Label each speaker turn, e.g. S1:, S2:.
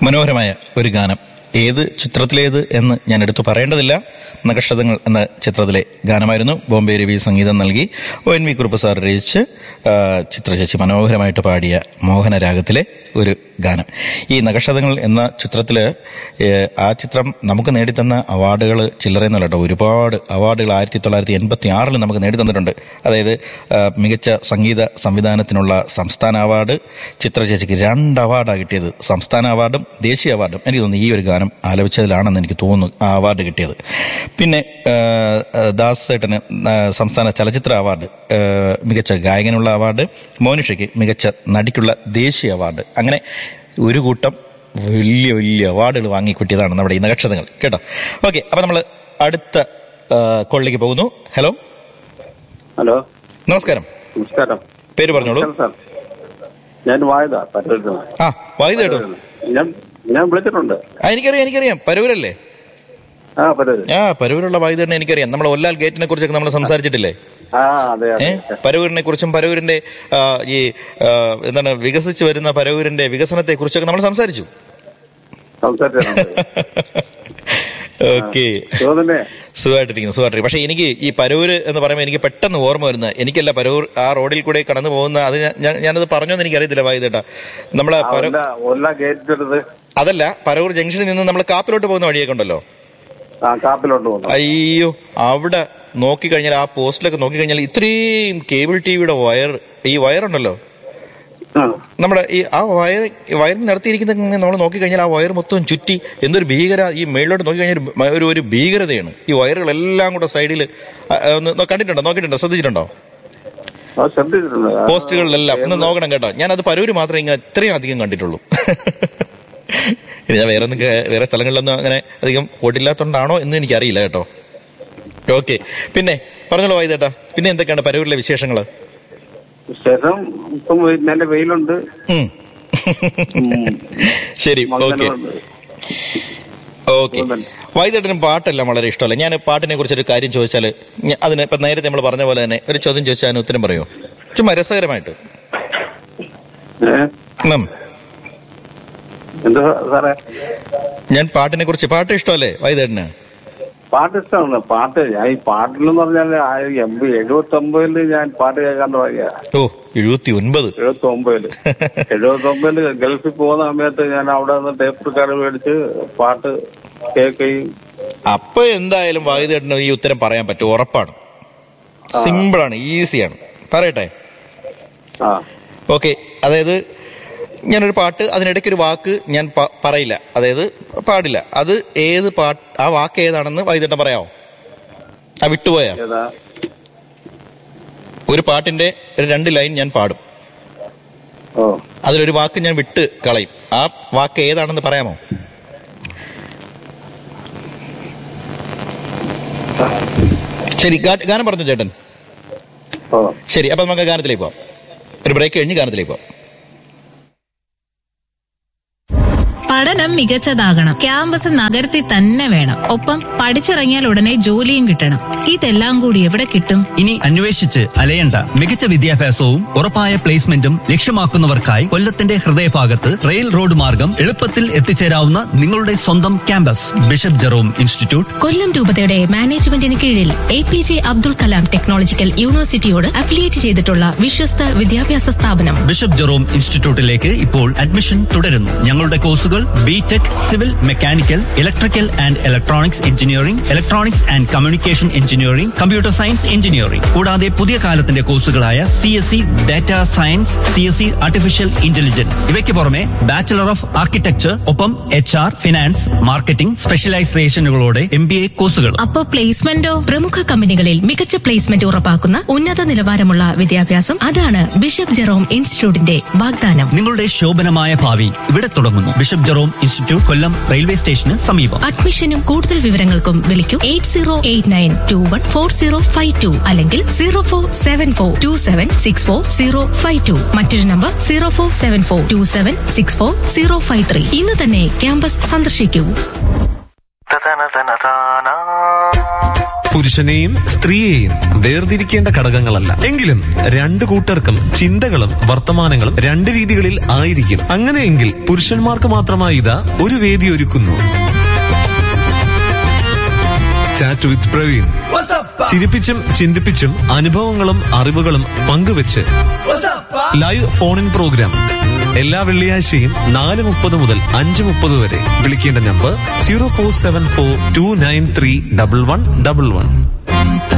S1: മനോഹരമായ ഒരു ഗാനം ഏത് ചിത്രത്തിലേത് എന്ന് ഞാൻ എടുത്തു പറയേണ്ടതില്ല നക്ഷതങ്ങൾ എന്ന ചിത്രത്തിലെ ഗാനമായിരുന്നു ബോംബെ രവി സംഗീതം നൽകി O N V Kurup sir രചിച്ച് ആ, ചിത്രചേച്ചി മനോഹരമായിട്ട് പാടിയ മോഹനരാഗത്തിലെ ഒരു ഗാനം ഈ നക്ഷതങ്ങൾ എന്ന ചിത്രത്തിൽ ആ ചിത്രം നമുക്ക് നേടിത്തന്ന അവാർഡുകൾ ചില്ലറയെന്നല്ല കേട്ടോ ഒരുപാട് അവാർഡുകൾ ആയിരത്തി തൊള്ളായിരത്തി എൺപത്തി ആറിൽ നമുക്ക് നേടിത്തന്നിട്ടുണ്ട് അതായത് ആ, മികച്ച സംഗീത സംവിധാനത്തിനുള്ള സംസ്ഥാന അവാർഡ് ചിത്രചേച്ചിക്ക് രണ്ട് അവാർഡാണ് കിട്ടിയത് സംസ്ഥാന അവാർഡും ദേശീയ അവാർഡും എനിക്ക് തോന്നുന്നു ഈ ഒരു ഗാനം ആലപിച്ചതിലാണെന്ന് എനിക്ക് തോന്നുന്നു ആ അവാർഡ് കിട്ടിയത് പിന്നെ ആ, ആ, ദാസ് ഏട്ടന് ആ, സംസ്ഥാന ചലച്ചിത്ര അവാർഡ് ആ, മികച്ച ഗായകനുള്ള അവാർഡ് മോനിഷയ്ക്ക് മികച്ച നടിക്കുള്ള ദേശീയ അവാർഡ് അങ്ങനെ ഒരു കൂട്ടം വലിയ വലിയ അവാർഡുകൾ വാങ്ങിക്കിട്ടിയതാണ് നമ്മുടെ ഈ നക്ഷത്രങ്ങൾ കേട്ടോ ഓക്കെ അപ്പൊ നമ്മൾ അടുത്ത കോളിലേക്ക് പോകുന്നു ഹലോ
S2: ഹലോ
S1: നമസ്കാരം
S2: നമസ്കാരം
S1: പേര് പറഞ്ഞോളൂ
S2: നമസ്കാരം സാർ ഞാൻ വായത പരൂരിൽ
S1: ആ വായുത കേട്ടോ
S2: ഞാൻ ഞാൻ വിളിച്ചിട്ടുണ്ട്
S1: ആ എനിക്കറിയാം എനിക്കറിയാം പരൂരല്ലേ
S2: ആ പരൂര്
S1: ആ പരൂരുള്ള വായുതന്നെ എനിക്കറിയാം നമ്മൾ ഒല്ലാൽ ഗേറ്റിനെ കുറിച്ചൊക്കെ നമ്മൾ സംസാരിച്ചിട്ടില്ലേ
S2: ആ അതെ
S1: ഏ
S2: അതെ
S1: പരവൂരിനെ കുറിച്ചും പരവൂരിന്റെ ആ, ഈ ആ, എന്താണ് വികസിച്ചു വരുന്ന പരവൂരിന്റെ വികസനത്തെ കുറിച്ചൊക്കെ നമ്മൾ സംസാരിച്ചു
S2: സംസാരിച്ചിട്ടുണ്ട്
S1: ഓക്കെ
S2: ചോദനെ
S1: സുഖമായിട്ടിരിക്കുന്നു സുഖമായിട്ടിരിക്കുന്നു പക്ഷേ എനിക്ക് ഈ പരൂര് എന്ന് പറയുമ്പോൾ എനിക്ക് പെട്ടെന്ന് ഓർമ്മ വരുന്നത് എനിക്കല്ല പരൂർ ആ റോഡിൽ കൂടെ കടന്നു പോകുന്ന അത് ഞാൻ- ഞാൻ- ഞാനത് പറഞ്ഞോന്ന് എനിക്ക് അറിയത്തില്ല വായുതേട്ടാ നമ്മളെ പര
S2: ഒല്ല ഒല്ല ഗേറ്റിട്ടത്
S1: അതല്ല പരവൂർ ജംഗ്ഷനിൽ നിന്ന് നമ്മൾ കാപ്പിലോട്ട് പോകുന്ന വഴിയൊക്കെ ഉണ്ടല്ലോ
S2: ആ കാപ്പിലോട്ട് പോകുന്നു
S1: അയ്യോ അവിടെ നോക്കിക്കഴിഞ്ഞാൽ ആ പോസ്റ്റിലൊക്കെ നോക്കിക്കഴിഞ്ഞാൽ ഇത്രയും കേബിൾ ടി വിയുടെ വയർ ഈ വയറുണ്ടല്ലോ
S2: ആ,
S1: നമ്മുടെ ഈ ആ വയർ വയറിന് നടത്തിയിരിക്കുന്ന നമ്മൾ നോക്കിക്കഴിഞ്ഞാൽ ആ വയർ മൊത്തം ചുറ്റി എന്തൊരു ഭീകര ഈ മേളിലോട്ട് നോക്കിക്കഴിഞ്ഞാൽ ഒരു മ- ഒരു ഒരു ഭീകരതയാണ് ഈ വയറുകളെല്ലാം കൂടെ സൈഡിൽ ഒന്ന് നോ- കണ്ടിട്ടുണ്ടോ നോക്കിയിട്ടുണ്ടോ ശ്രദ്ധിച്ചിട്ടുണ്ടോ
S2: ആ ശ്രദ്ധിച്ചിട്ടുണ്ട് ആ,
S1: പോസ്റ്റുകളിലെല്ലാം ഒന്ന് നോക്കണം കേട്ടോ ഞാൻ അത് പരൂര് മാത്രമേ ഇങ്ങനെ ഇത്രയും അധികം കണ്ടിട്ടുള്ളൂ ഇനി ഞാൻ വേറെ ഒന്നും കേ- വേറെ സ്ഥലങ്ങളിലൊന്നും അങ്ങനെ അധികം ഓടില്ലാത്തോണ്ടാണോ എന്ന് എനിക്കറിയില്ല കേട്ടോ ഓക്കെ പിന്നെ പറഞ്ഞോളൂ വായിതേട്ടാ പിന്നെ എന്തൊക്കെയാണ് പരൂരിലെ വിശേഷങ്ങൾ
S2: ശേഷം ഇപ്പം വെ- നല്ല വെയിലുണ്ട്
S1: ഉം. ശരി ഓക്കെ
S2: മങ്ങലുണ്ട്.
S1: ഓക്കെ വൈദ്യുതനും പാട്ടെല്ലാം വളരെ ഇഷ്ടമല്ല ഞാൻ പാട്ടിനെ കുറിച്ചൊരു കാര്യം ചോദിച്ചാൽ അതിന് ഇപ്പം നേരത്തെ നമ്മൾ പറഞ്ഞ പോലെ തന്നെ ഒരു ചോദ്യം ചോദിച്ചാൽ അതിന് ഉത്തരം പറയുമോ ചുമ്മാ രസകരമായിട്ട്
S2: ഏ?
S1: ഉം.
S2: എന്താ സാറേ
S1: ഞാൻ പാട്ടിനെ കുറിച്ച് പാട്ട് ഇഷ്ടമല്ലേ വൈദ്യുതന്
S2: പാട്ട് ഇഷ്ടമാണ് പാട്ട് ഞാൻ ഈ പാട്ടിലെന്ന് പറഞ്ഞാൽ എൺപത് എഴുപത്തി ഒമ്പതില് ഞാൻ പാട്ട് കേൾക്കാൻ തുടങ്ങിയ
S1: ഓ എഴുപത്തി ഒൻപത്
S2: എഴുപത്തി ഒമ്പതില് എഴുപത്തി ഒമ്പതില് ഗൾഫിൽ പോകുന്ന സമയത്ത് ഞാൻ അവിടെ നിന്ന് ടേപ്പ് റെക്കോർഡ് മേടിച്ച് പാട്ട് കേൾക്കുകയും
S1: അപ്പൊ എന്തായാലും വായുദേട്ടന് ഈ ഉത്തരം പറയാൻ പറ്റും ഉറപ്പാണ് സിമ്പിളാണ് ഈസിയാണ് പറയട്ടെ
S2: ആ
S1: ഓക്കെ അതായത് ഞാനൊരു പാട്ട് അതിനിടയ്ക്ക് ഒരു വാക്ക് ഞാൻ പ- പറയില്ല അതായത് പാടില്ല അത് ഏത് പാട്ട് ആ വാക്ക് ഏതാണെന്ന് വൈകിട്ട് പറയാമോ ആ വിട്ടുപോയാ
S2: ഏതാ
S1: ഒരു പാട്ടിന്റെ ഒരു രണ്ട് ലൈൻ ഞാൻ പാടും
S2: ഓ
S1: അതിലൊരു വാക്ക് ഞാൻ വിട്ട് കളയും ആ വാക്ക് ഏതാണെന്ന് പറയാമോ ശരി ഗാ- ഗാനം പറഞ്ഞു ചേട്ടൻ
S2: ഓ
S1: ശരി അപ്പൊ നമുക്ക് ഗാനത്തിലേക്ക് പോവാം ഒരു ബ്രേക്ക് കഴിഞ്ഞ് ഗാനത്തിലേക്ക് പോവാം
S3: പഠനം മികച്ചതാകണം ക്യാമ്പസ് നഗരത്തിൽ തന്നെ വേണം ഒപ്പം പഠിച്ചിറങ്ങിയാൽ ഉടനെ ജോലിയും കിട്ടണം ഇതെല്ലാം കൂടി എവിടെ കിട്ടും
S4: ഇനി അന്വേഷിച്ച് അലയണ്ട മികച്ച വിദ്യാഭ്യാസവും ഉറപ്പായ പ്ലേസ്മെന്റും ലക്ഷ്യമാക്കുന്നവർക്കായി കൊല്ലത്തിന്റെ ഹൃദയഭാഗത്ത് റെയിൽ റോഡ് മാർഗം എളുപ്പത്തിൽ എത്തിച്ചേരാവുന്ന നിങ്ങളുടെ സ്വന്തം campus bishop Jerome institute
S5: Kollam രൂപതയുടെ മാനേജ്മെന്റിന് കീഴിൽ A P J Abdul Kalam technological യൂണിവേഴ്സിറ്റിയോട് അഫിലിയേറ്റ് ചെയ്തിട്ടുള്ള വിശ്വസ്ത വിദ്യാഭ്യാസ സ്ഥാപനം
S4: ബിഷപ്പ് ജെറോം ഇൻസ്റ്റിറ്റ്യൂട്ടിലേക്ക് ഇപ്പോൾ അഡ്മിഷൻ തുടരുന്നു ഞങ്ങളുടെ കോഴ്സുകൾ B tech civil mechanical electrical and electronics engineering electronics and communication engineering computer science engineering കൂടാതെ പുതിയ കാലത്തിന്റെ കോഴ്സുകളായ C S C data science C S C artificial intelligence ഇവയ്ക്ക് പുറമെ ബാച്ചിലർ ഓഫ് ആർക്കിടെക്ചർ ഒപ്പം എച്ച് ആർ ഫിനാൻസ് മാർക്കറ്റിംഗ് സ്പെഷ്യലൈസേഷനുകളോടെ M B A കോഴ്സുകൾ
S5: അപ്പോ പ്ലേസ്മെന്റോ പ്രമുഖ കമ്പനികളിൽ മികച്ച പ്ലേസ്മെന്റ് ഉറപ്പാക്കുന്ന ഉന്നത നിലവാരമുള്ള വിദ്യാഭ്യാസം അതാണ് ബിഷപ്പ് ജെറോം ഇൻസ്റ്റിറ്റ്യൂട്ടിന്റെ വാഗ്ദാനം
S4: നിങ്ങളുടെ ശോഭനമായ ഭാവി ഇവിടെ തുടങ്ങുന്നു bishop Jerome institute Kollam railway സ്റ്റേഷന് സമീപം
S5: അഡ്മിഷനും കൂടുതൽ വിവരങ്ങൾക്കും വിളിക്കൂ eight zero eight nine two one four zero five two അല്ലെങ്കിൽ zero four seven four two seven six four zero five two മറ്റൊരു number zero four seven four two seven six four zero five three ഇന്ന് തന്നെ campus സന്ദർശിക്കൂ
S6: തതന തന താനാ പുരുഷനെയും സ്ത്രീയെയും വേർതിരിക്കേണ്ട ഘടകങ്ങളല്ല എങ്കിലും രണ്ടു കൂട്ടർക്കും ചിന്തകളും വർത്തമാനങ്ങളും രണ്ട് രീതികളിൽ ആയിരിക്കും അങ്ങനെയെങ്കിൽ പുരുഷന്മാർക്ക് മാത്രമായി ഇതാ ഒരു വേദി ഒരുക്കുന്നു ചാറ്റ് വിത്ത് പ്രവീൺ ചിരിപ്പിച്ചും ചിന്തിപ്പിച്ചും അനുഭവങ്ങളും അറിവുകളും പങ്കുവെച്ച് ലൈവ് ഫോൺ ഇൻ പ്രോഗ്രാം എല്ലാ വെള്ളിയാഴ്ചയും നാല് മുപ്പത് മുതൽ അഞ്ച് മുപ്പത് വരെ വിളിക്കേണ്ട number zero four seven four two nine three double one double one